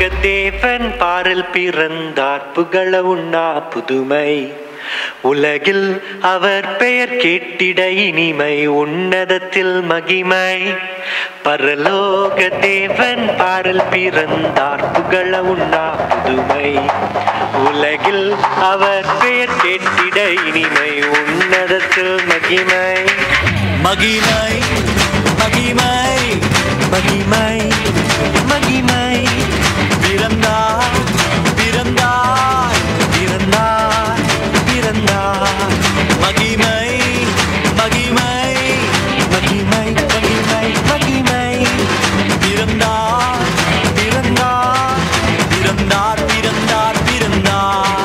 தேவன் பாரில் பிறந்தார் புகழ உண்ணா புதுமை உலகில் அவர் பெயர் கேட்டிட இனிமை உன்னதத்தில் மகிமை பரலோக தேவன் பாரில் பிறந்தார் புகழ உண்ணா புதுமை உலகில் அவர் பெயர் கேட்டிட இனிமை உன்னதத்தில் மகிமை மகிமை மகிமை மகிமை மகிமை பிறந்தார் பிறந்தார் பிறந்தார் பிறந்தார் மகிமை மகிமை மகிமை மகிமை மகிமை பிறந்தார் பிறந்தார் பிறந்தார் பிறந்தார் பிறந்தார்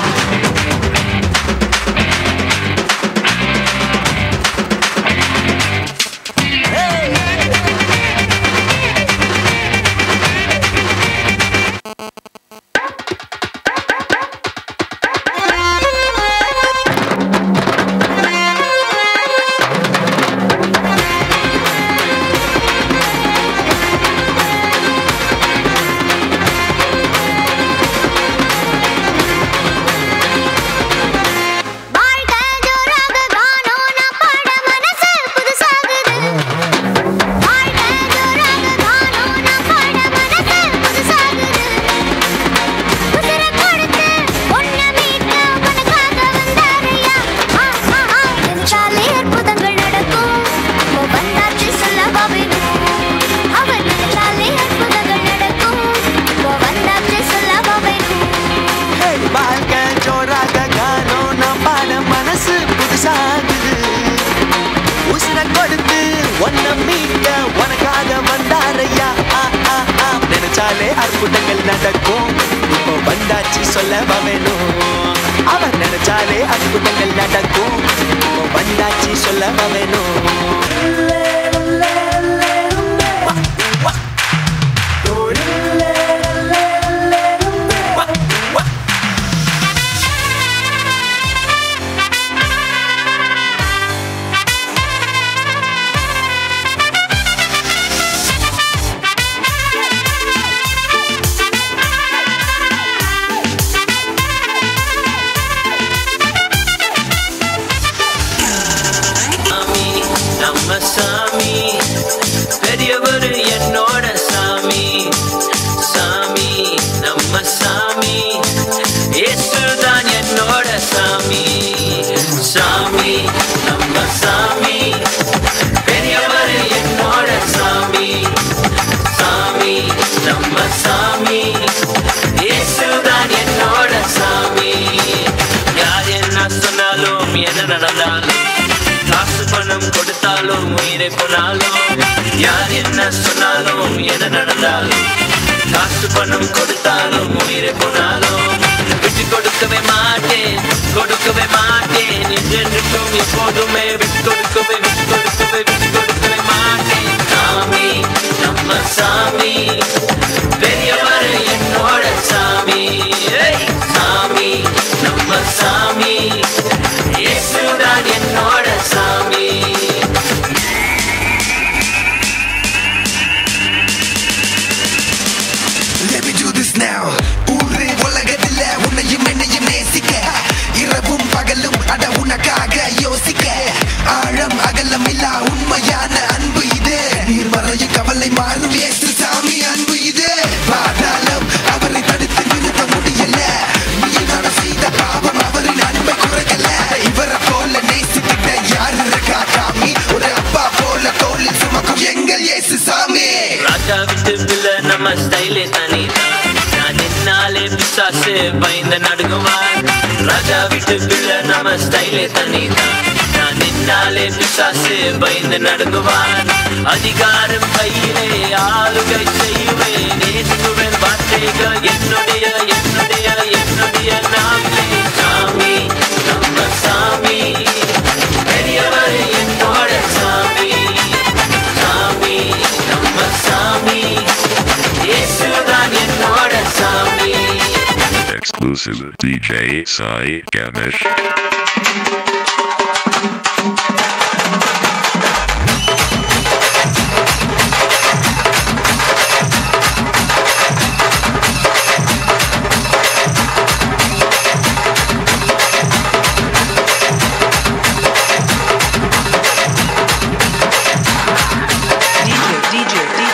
வாழ்க ஜோராக கானோன பாட மனசு புதுசாகுது வாழ்க ஜோராக கானோன பாட மனசு புதுசாகுது உசுர கொடுத்து ஒன்ன மீட்க உனக்காக வந்தாரையா ஆ ஆ ஆ நினைச்சாலே அற்புதங்கள் நடக்கும் ஓ வந்தாச்சு சொல்லவா வேணும் அவர் நினைச்சாலே அற்புதங்கள் நடக்கும் ஓ வந்தாச்சு சொல்லவா வேணும் வாழ்க்கை ஜோராக காணோம் நான் பாட மனசு புதுசாகுது உசுர கொடுத்து ஒன்ன மீட்க உனக்காக வந்தாரையா ஆ, ஆ, ஆ. நினைச்சாலே அற்புதங்கள் நடக்கும் இப்போ வந்தாச்சு சொல்ல வேணும் அவர் நினைச்சாலே அற்புதங்கள் நடக்கும் இப்போ வந்தாச்சு சொல்ல வேணும் சாமி நம்ம சாமி பெரியவர் என்னோட சாமி சாமி நம்ம சாமி இயேசுதான் என்னோட சாமி சாமி நம்ம சாமி பெரியவர் என்னோட சாமி சாமி நம்ம சாமி இயேசுதான் என்னோட சாமி யார் என்ன சொன்னாலும் என்ன நடந்தாலும் காசு பணம் கொடுத்தாலும் உயிரை போனாலும் யார் என்ன சொன்னாலும் என்ன நடந்தாலும் காசு பணம் கொடுத்தாலும் உயிரை போனாலும் விட்டு கொடுக்கவே மாட்டேன் கொடுக்கவே மாட்டேன் என்றென்றுக்கும் எப்போதுமே விட்டு கொடுக்கவே விட்டு கொடுக்கவே விட்டு கொடுக்கவே மாட்டேன் சாமி நம்ம சாமி பெரியவர் என்னோட சாமி ஏய், சாமி நம்ம சாமி இயேசுதான் என்னோட சாமி Let me do this now. ஊரு உலகத்துல உன்னையும் என்னையும் நேசிக்க இரவும் பகலும் அட உனக்காக யோசிக்க ஆழம் அகலம் இல்லா உண்மையான அன்பு இது நீர்மறைய கவலை மாறும் இயேசு சாமி அன்பு இது பாதாளம் அவரை தடுத்து நிறுத்த முடியல நீனான செய்த பாவம் அவரின் அன்பை குறைக்கல இவரை போல நேசிக்கிட்ட யாரு இருக்கா சாமி ஒரு அப்பா போல தோளில் சுமக்கும் எங்கள் இயேசு சாமி ராஜா விட்டு பிள்ள நம்ம ஸ்டைலே தனிதான் நான் நின்னாலே பிசாசு பயந்த நடுங்குவார் ராஜா விட்டு பிள்ள நம்ம ஸ்டைலே தனிதான் நான் நின்னாலே பிசாசு பயந்து நடுங்குவார் அதிகாரம் கையிலே ஆளுகை செய்வேன் நேசுவேன் வார்த்தைகள் என்னுடைய என்னுடைய என்னுடைய நாமே சாமி நம்ம சாமி பெரியவர் என்னோட சாமி சாமி நம்ம சாமி இயேசுதான் என்னோட சாமி Exclusive DJ Sai Ganesh.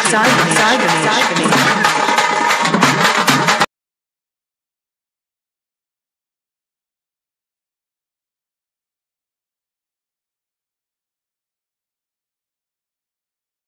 Cyber, cyber, cyber, cyber.